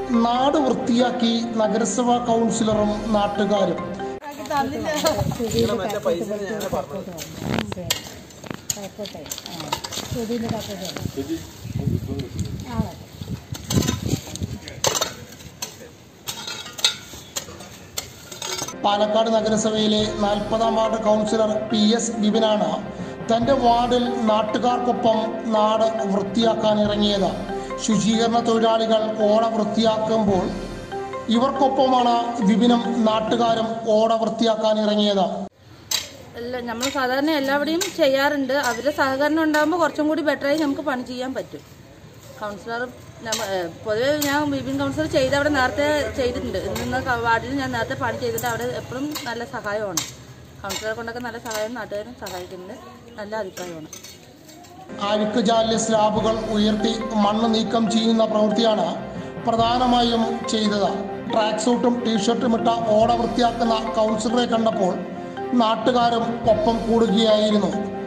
നാട് വൃത്തിയാക്കി നഗരസഭാ കൗൺസിലറും നാട്ടുകാരും പാലക്കാട് നഗരസഭയിലെ നാൽപ്പതാം വാർഡ് കൗൺസിലർ പി എസ് ബിബിനാണ് തൻ്റെ വാർഡിൽ നാട്ടുകാർക്കൊപ്പം നാട് വൃത്തിയാക്കാൻ ഇറങ്ങിയത് ശുചീകരണ തൊഴിലാളികൾ ഓട വൃത്തിയാക്കുമ്പോൾ ഇവർക്കൊപ്പമാണ് വിപിനും നാട്ടുകാരും ഓട വൃത്തിയാക്കാൻ ഇറങ്ങിയത് അല്ല നമ്മൾ സാധാരണ എല്ലാവിടെയും ചെയ്യാറുണ്ട് അവരുടെ സഹകരണം ഉണ്ടാകുമ്പോൾ കുറച്ചും കൂടി ബെറ്ററായി നമുക്ക് പണി ചെയ്യാൻ പറ്റും കൗൺസിലർ നമ്മ ഏഹ് പൊതുവെ ഞാൻ വിപിൻ കൗൺസിലർ ചെയ്ത് അവിടെ നേരത്തെ ചെയ്തിട്ടുണ്ട് ഇന്ന് വാർഡിൽ ഞാൻ നേരത്തെ പണി ചെയ്തിട്ട് അവിടെ എപ്പോഴും നല്ല സഹായമാണ് കൗൺസിലറെ കൊണ്ടൊക്കെ നല്ല സഹായം നാട്ടുകാരും സഹായിക്കുന്നുണ്ട് നല്ല അഭിപ്രായമാണ് അഴുക്ക് ജാലിയ സ്ലാബുകൾ ഉയർത്തി മണ്ണ് നീക്കം ചെയ്യുന്ന പ്രവൃത്തിയാണ് പ്രധാനമായും ചെയ്തത് ട്രാക്ക് സൂട്ടും ടീഷർട്ടും ഇട്ട ഓട വൃത്തിയാക്കുന്ന കൗൺസിലറെ കണ്ടപ്പോൾ നാട്ടുകാരും ഒപ്പം കൂടുകയായിരുന്നു